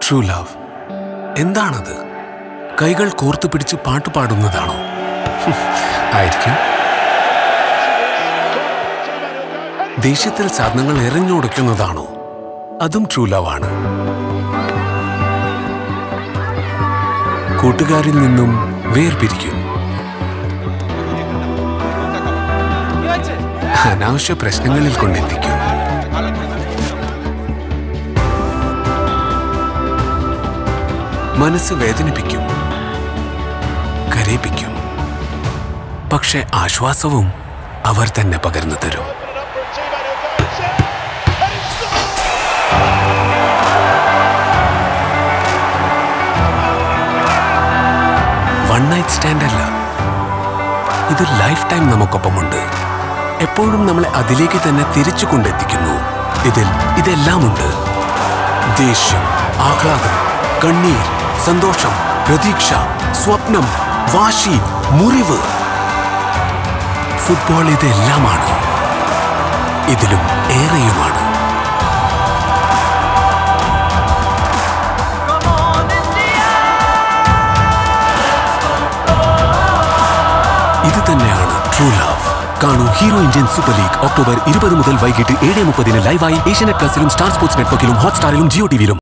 true love എന്താണത് കൈകൾ കോർത്തു പിടിച്ച് പാട്ട് പാടുന്നതാണോ ഹും, ആയിരിക്കും ദേഷ്യത്തിൽ സാധനങ്ങൾ എറിഞ്ഞുടയ്ക്കുന്നതാണോ അതും ട്രൂ ലവ് ആണ് കൂട്ടുകാരിൽ നിന്നും വേർപിരിക്കും അനാവശ്യ പ്രശ്നങ്ങളിൽ കൊണ്ടെത്തിക്കും മനസ്സ് വേദനിപ്പിക്കും കരയിപ്പിക്കും പക്ഷെ ആശ്വാസവും അവർ തന്നെ പകർന്നു തരും വൺ നൈറ്റ് സ്റ്റാൻഡ് അല്ല ഇത് ലൈഫ് ടൈം നമുക്കൊപ്പമുണ്ട് എപ്പോഴും നമ്മളെ അതിലേക്ക് തന്നെ തിരിച്ചു കൊണ്ടെത്തിക്കുന്നു ഇതിൽ ഇതെല്ലാമുണ്ട് ദേഷ്യം ആഹ്ലാദം കണ്ണീർ സന്തോഷം പ്രതീക്ഷ സ്വപ്നം വാശി മുറിവ് ഫുട്ബോൾ ഇതെല്ലാമാണ് ഇതിലും ഏറെയുമാണ് ഇത് തന്നെയാണ് ട്രൂ ലവ് കാണൂ hero Indian super league October ഇരുപത് മുതൽ വൈകിട്ട് ഏഴ് മുപ്പതിന് ലൈവായി ഏഷ്യനെറ്റ് പ്ലസിലും സ്റ്റാർ സ്പോർട്സ് നെറ്റ്വർക്കിലും ഹോട്ട്സ്റ്റാറിലും ജിയോ ടിവിയിലും